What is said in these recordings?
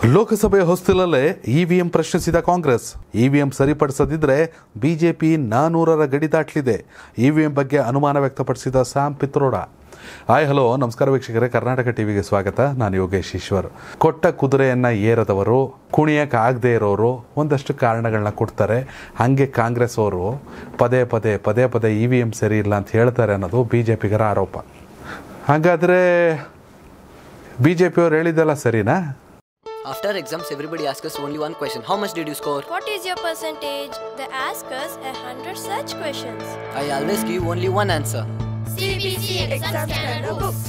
ಲೋಕಸಭೆ ಹೊಸ್ತಿಲಲ್ಲೇ ಇವಿಎಂ ಪ್ರಶ್ನಿಸಿದ ಕಾಂಗ್ರೆಸ್ ಇವಿಎಂ ಸರಿಪಡಿಸದಿದ್ರೆ ಬಿಜೆಪಿ ನಾನೂರರ ಗಡಿ ದಾಟಲಿದೆ ಇವಿಎಂ ಬಗ್ಗೆ ಅನುಮಾನ ವ್ಯಕ್ತಪಡಿಸಿದ ಸ್ಯಾಮ್ ಪಿತ್ರೋಡ ಹಾಯ್ ಹಲೋ ನಮಸ್ಕಾರ ವೀಕ್ಷಕರೇ ಕರ್ನಾಟಕ ಟಿವಿಗೆ ಸ್ವಾಗತ ನಾನು ಯೋಗೇಶ್ ಈಶ್ವರ್ ಕೊಟ್ಟ ಕುದುರೆಯನ್ನ ಏರದವರು ಕುಣಿಯಕ್ಕೆ ಆಗದೆ ಇರೋರು ಒಂದಷ್ಟು ಕಾರಣಗಳನ್ನ ಕೊಡ್ತಾರೆ ಹಾಗೆ ಕಾಂಗ್ರೆಸ್ ಅವರು ಪದೇ ಪದೇ ಪದೇ ಪದೇ ಇ ವಿ ಎಂ ಸರಿ ಇಲ್ಲ ಅಂತ ಹೇಳ್ತಾರೆ ಅನ್ನೋದು ಬಿಜೆಪಿಗರ ಆರೋಪ ಹಾಗಾದ್ರೆ ಬಿಜೆಪಿಯವ್ರು ಹೇಳಿದ್ದೆಲ್ಲ ಸರಿನಾ After exams, everybody asks us only one question How much did you score? What is your percentage? They ask us a hundred such questions. I always give only one answer. CBC exam scanner books.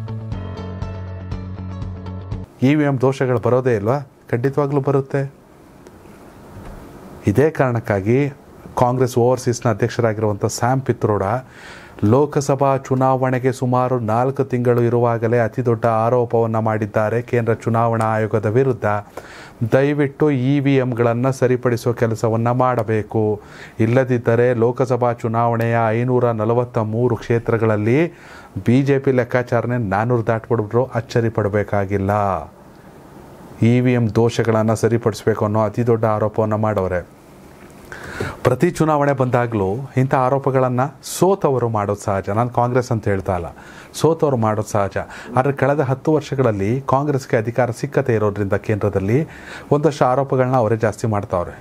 E V M ದೋಷಗಳು ಬರೋದೇ ಇಲ್ವಾ ಖಂಡಿತವಾಗ್ಲೂ ಬರುತ್ತೆ ಇದೇ ಕಾರಣಕ್ಕಾಗಿ ಕಾಂಗ್ರೆಸ್ ಓವರ್ಸೀಸ್ನ ಅಧ್ಯಕ್ಷರಾಗಿರುವಂಥ ಸ್ಯಾಮ್ ಪಿತ್ರೋಡ ಲೋಕಸಭಾ ಚುನಾವಣೆಗೆ ಸುಮಾರು ನಾಲ್ಕು ತಿಂಗಳು ಇರುವಾಗಲೇ ಅತಿ ದೊಡ್ಡ ಆರೋಪವನ್ನು ಮಾಡಿದ್ದಾರೆ ಕೇಂದ್ರ ಚುನಾವಣಾ ಆಯೋಗದ ವಿರುದ್ಧ ದಯವಿಟ್ಟು ಇ ವಿ ಎಮ್ಗಳನ್ನು ಸರಿಪಡಿಸುವ ಕೆಲಸವನ್ನು ಮಾಡಬೇಕು ಇಲ್ಲದಿದ್ದರೆ ಲೋಕಸಭಾ ಚುನಾವಣೆಯ ಐನೂರ ನಲವತ್ತ ಮೂರು ಕ್ಷೇತ್ರಗಳಲ್ಲಿ ಬಿ ಜೆ ಪಿ ಲೆಕ್ಕಾಚಾರನೆ ನಾನ್ನೂರು ದಾಟ್ಬಿಟ್ಬಿಟ್ರು ಅಚ್ಚರಿ ಪಡಬೇಕಾಗಿಲ್ಲ ಇ ವಿ ಎಮ್ ದೋಷಗಳನ್ನು ಸರಿಪಡಿಸಬೇಕು ಅನ್ನೋ ಅತಿ ದೊಡ್ಡ ಆರೋಪವನ್ನು ಮಾಡವ್ರೆ ಪ್ರತಿ ಚುನಾವಣೆ ಬಂದಾಗಲೂ ಇಂಥ ಆರೋಪಗಳನ್ನು ಸೋತವರು ಮಾಡೋದು ಸಹಜ ನಾನು ಕಾಂಗ್ರೆಸ್ ಅಂತ ಹೇಳ್ತಾ ಇಲ್ಲ ಸೋತವರು ಮಾಡೋದು ಸಹಜ ಆದರೆ ಕಳೆದ ಹತ್ತು ವರ್ಷಗಳಲ್ಲಿ ಕಾಂಗ್ರೆಸ್ಗೆ ಅಧಿಕಾರ ಸಿಕ್ಕತೆ ಇರೋದ್ರಿಂದ ಕೇಂದ್ರದಲ್ಲಿ ಒಂದಷ್ಟು ಆರೋಪಗಳನ್ನ ಅವರೇ ಜಾಸ್ತಿ ಮಾಡ್ತಾವ್ರೆ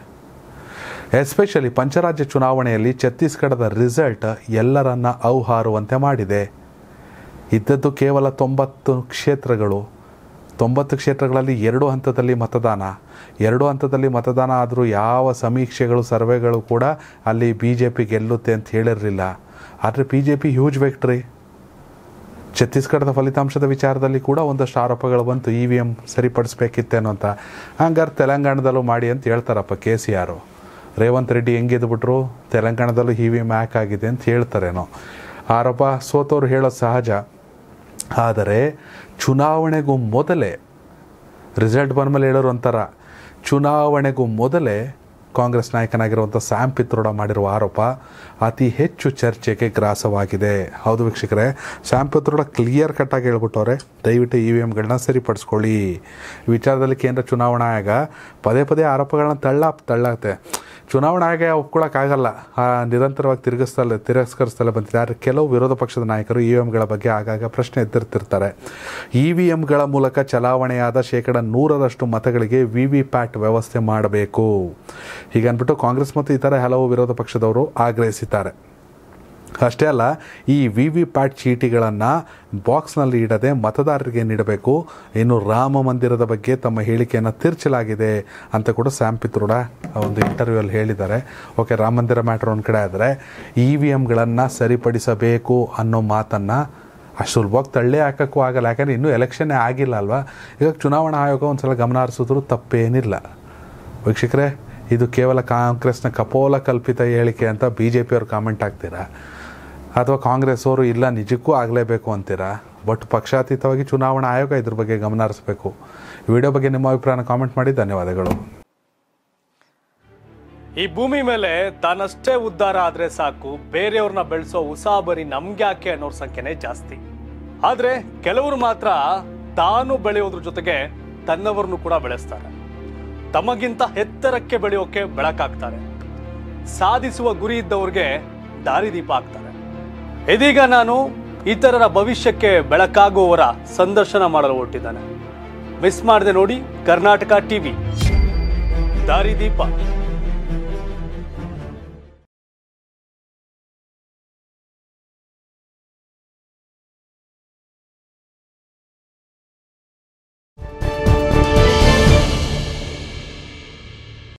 ಎಸ್ಪೆಷಲಿ ಪಂಚರಾಜ್ಯ ಚುನಾವಣೆಯಲ್ಲಿ ಛತ್ತೀಸ್ಗಢದ ರಿಸಲ್ಟ್ ಎಲ್ಲರನ್ನ ಔಹಾರುವಂತೆ ಮಾಡಿದೆ ಇದ್ದದ್ದು ಕೇವಲ ತೊಂಬತ್ತು ಕ್ಷೇತ್ರಗಳು ತೊಂಬತ್ತು ಕ್ಷೇತ್ರಗಳಲ್ಲಿ ಎರಡು ಹಂತದಲ್ಲಿ ಮತದಾನ ಎರಡು ಹಂತದಲ್ಲಿ ಮತದಾನ ಆದರೂ ಯಾವ ಸಮೀಕ್ಷೆಗಳು ಸರ್ವೆಗಳು ಕೂಡ ಅಲ್ಲಿ ಬಿ ಜೆ ಪಿ ಗೆಲ್ಲುತ್ತೆ ಅಂತ ಹೇಳಿರಲಿಲ್ಲ ಆದರೆ B J P huge victory ಛತ್ತೀಸ್ಗಢದ ಫಲಿತಾಂಶದ ವಿಚಾರದಲ್ಲಿ ಕೂಡ ಒಂದಷ್ಟು ಆರೋಪಗಳು ಬಂತು ಇ ವಿ ಎಮ್ ಸರಿಪಡಿಸ್ಬೇಕಿತ್ತೇನೋ ಅಂತ ಹಂಗಾರೆ ತೆಲಂಗಾಣದಲ್ಲೂ ಮಾಡಿ ಅಂತ ಹೇಳ್ತಾರಪ್ಪ K C R Revanth Reddy ಹೆಂಗಿದ್ಬಿಟ್ರು ತೆಲಂಗಾಣದಲ್ಲೂ ಇ ವಿ ಎಮ್ ಹ್ಯಾಕ್ ಆಗಿದೆ ಅಂತ ಹೇಳ್ತಾರೇನೋ ಆರೋಪ ಸೋತವ್ರು ಹೇಳೋದು ಸಹಜ ಆದರೆ ಚುನಾವಣೆಗೂ ಮೊದಲೇ ರಿಸಲ್ಟ್ ಬಂದಮೇಲೆ ಹೇಳೋರು ಒಂಥರ ಚುನಾವಣೆಗೂ ಮೊದಲೇ ಕಾಂಗ್ರೆಸ್ ನಾಯಕನಾಗಿರುವಂಥ ಸ್ಯಾಮ್ ಪಿತ್ರೋಡ ಮಾಡಿರುವ ಆರೋಪ ಅತಿ ಹೆಚ್ಚು ಚರ್ಚೆಗೆ ಗ್ರಾಸವಾಗಿದೆ ಹೌದು ವೀಕ್ಷಕರೇ ಸ್ಯಾಮ್ ಪಿತ್ರೋಡ ಕ್ಲಿಯರ್ ಕಟ್ಟಾಗಿ ಹೇಳ್ಬಿಟ್ಟವ್ರೆ ದಯವಿಟ್ಟು ಇ ವಿ ಎಮ್ಗಳನ್ನ ಸರಿಪಡಿಸ್ಕೊಳ್ಳಿ ಈ ವಿಚಾರದಲ್ಲಿ ಕೇಂದ್ರ ಚುನಾವಣಾ ಆಯೋಗ ಪದೇ ಪದೇ ಆರೋಪಗಳನ್ನ ತಳ್ಳ ತಳ್ಳತ್ತೆ ಚುನಾವಣಾ ಆಯೋಗ ಒಪ್ಕೊಳ್ಳೋಕ್ಕಾಗಲ್ಲ ಆ, ನಿರಂತರವಾಗಿ ತಿರುಗಿಸ್ತಲ್ಲ ತಿರಸ್ಕರಿಸ್ತಲೇ ಬಂದಿದೆ ಆದರೆ ಕೆಲವು ವಿರೋಧ ಪಕ್ಷದ ನಾಯಕರು ಇ ವಿ ಎಮ್ಗಳ ಬಗ್ಗೆ ಆಗಾಗ ಪ್ರಶ್ನೆ ಎತ್ತಿರ್ತಿರ್ತಾರೆ ಇ ವಿ ಎಮ್ಗಳ ಮೂಲಕ ಚಲಾವಣೆಯಾದ ಶೇಕಡ ನೂರರಷ್ಟು ಮತಗಳಿಗೆ ವಿ ವಿ ಪ್ಯಾಟ್ ವ್ಯವಸ್ಥೆ ಮಾಡಬೇಕು ಹೀಗನ್ಬಿಟ್ಟು ಕಾಂಗ್ರೆಸ್ ಮತ್ತು ಇತರ ಹಲವು ವಿರೋಧ ಪಕ್ಷದವರು ಆಗ್ರಹಿಸಿದ್ದಾರೆ ಅಷ್ಟೇ ಅಲ್ಲ ಈ ವಿ ವಿ ಪ್ಯಾಟ್ ಚೀಟಿಗಳನ್ನು ಬಾಕ್ಸ್ನಲ್ಲಿ ಇಡದೆ ಮತದಾರರಿಗೆ ನೀಡಬೇಕು ಇನ್ನು ರಾಮ ಮಂದಿರದ ಬಗ್ಗೆ ತಮ್ಮ ಹೇಳಿಕೆಯನ್ನು ತಿರ್ಚಲಾಗಿದೆ ಅಂತ ಕೂಡ ಸ್ಯಾಮ್ ಪಿತ್ರೋಡ ಒಂದು ಇಂಟರ್ವ್ಯೂಲ್ಲಿ ಹೇಳಿದ್ದಾರೆ ಓಕೆ ರಾಮ ಮಂದಿರ ಮ್ಯಾಟ್ರ್ ಒಂದು ಕಡೆ ಆದರೆ ಇ ವಿ ಎಮ್ಗಳನ್ನು ಸರಿಪಡಿಸಬೇಕು ಅನ್ನೋ ಮಾತನ್ನು ಅಷ್ಟು ಸುಲಭವಾಗಿ ತಳ್ಳಿ ಹಾಕೋಕ್ಕೂ ಆಗಲ್ಲ ಯಾಕಂದರೆ ಇನ್ನೂ ಎಲೆಕ್ಷನ್ನೇ ಆಗಿಲ್ಲ ಅಲ್ವಾ ಈಗ ಚುನಾವಣಾ ಆಯೋಗ ಒಂದು ಸಲ ಗಮನ ಹರಿಸಿದ್ರು ತಪ್ಪೇನಿಲ್ಲ ವೀಕ್ಷಕರೇ ಇದು ಕೇವಲ ಕಾಂಗ್ರೆಸ್ನ ಕಪೋಲ ಕಲ್ಪಿತ ಹೇಳಿಕೆ ಅಂತ ಬಿ ಜೆ ಪಿಯವ್ರು ಕಾಮೆಂಟ್ ಆಗ್ತೀರಾ ಅಥವಾ ಕಾಂಗ್ರೆಸ್ ಅವರು ಇಲ್ಲ ನಿಜಕ್ಕೂ ಆಗಲೇಬೇಕು ಅಂತೀರಾ ಬಟ್ ಪಕ್ಷಾತೀತವಾಗಿ ಚುನಾವಣಾ ಆಯೋಗ ಇದ್ರ ಬಗ್ಗೆ ಗಮನ ಹರಿಸಬೇಕು ಈ ವಿಡಿಯೋ ಬಗ್ಗೆ ನಿಮ್ಮ ಅಭಿಪ್ರಾಯನ ಕಾಮೆಂಟ್ ಮಾಡಿ ಧನ್ಯವಾದಗಳು ಈ ಭೂಮಿ ಮೇಲೆ ತಾನಷ್ಟೇ ಉದ್ಧಾರ ಆದ್ರೆ ಸಾಕು ಬೇರೆಯವ್ರನ್ನ ಬೆಳೆಸೋ ಉಸಾಬರಿ ನಮ್ಗ್ಯಾಕೆ ಅನ್ನೋರ್ ಸಂಖ್ಯೆನೇ ಜಾಸ್ತಿ ಆದ್ರೆ ಕೆಲವರು ಮಾತ್ರ ತಾನು ಬೆಳೆಯೋದ್ರ ಜೊತೆಗೆ ತನ್ನವರನ್ನು ಕೂಡ ಬೆಳೆಸ್ತಾರೆ ತಮಗಿಂತ ಎತ್ತರಕ್ಕೆ ಬೆಳೆಯೋಕೆ ಬೆಳಕಾಗ್ತಾರೆ ಸಾಧಿಸುವ ಗುರಿ ಇದ್ದವ್ರಿಗೆ ದಾರಿದೀಪ ಆಗ್ತಾರೆ ಇದೀಗ ನಾನು ಇತರರ ಭವಿಷ್ಯಕ್ಕೆ ಬೆಳಕಾಗುವವರ ಸಂದರ್ಶನ ಮಾಡಲು ಹೊರಟಿದ್ದಾನೆ ಮಿಸ್ ಮಾಡದೆ ನೋಡಿ ಕರ್ನಾಟಕ ಟಿವಿ ದಾರಿದೀಪ